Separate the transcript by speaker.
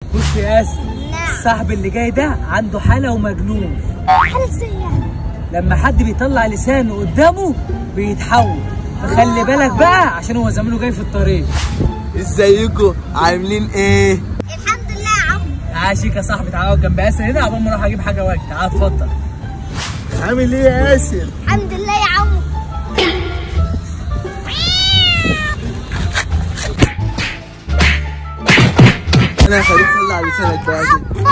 Speaker 1: بص يا ياسر
Speaker 2: نعم
Speaker 1: الصاحب اللي جاي ده عنده حالة ومجنون
Speaker 2: حالة ازاي يعني
Speaker 1: لما حد بيطلع لسانه قدامه بيتحول فخلي بالك بقى عشان هو زميله جاي في الطريق
Speaker 3: ازيكم عاملين ايه
Speaker 2: الحمد لله يا عم
Speaker 1: تعال شيك يا صاحبي تعال اقعد جنب ياسر هنا عقبال ما اروح اجيب حاجه واجي تعال اتفضل
Speaker 3: عامل ايه يا ياسر
Speaker 2: الحمد لله يا عم
Speaker 3: انا هخليك تطلع لسانك بقى كده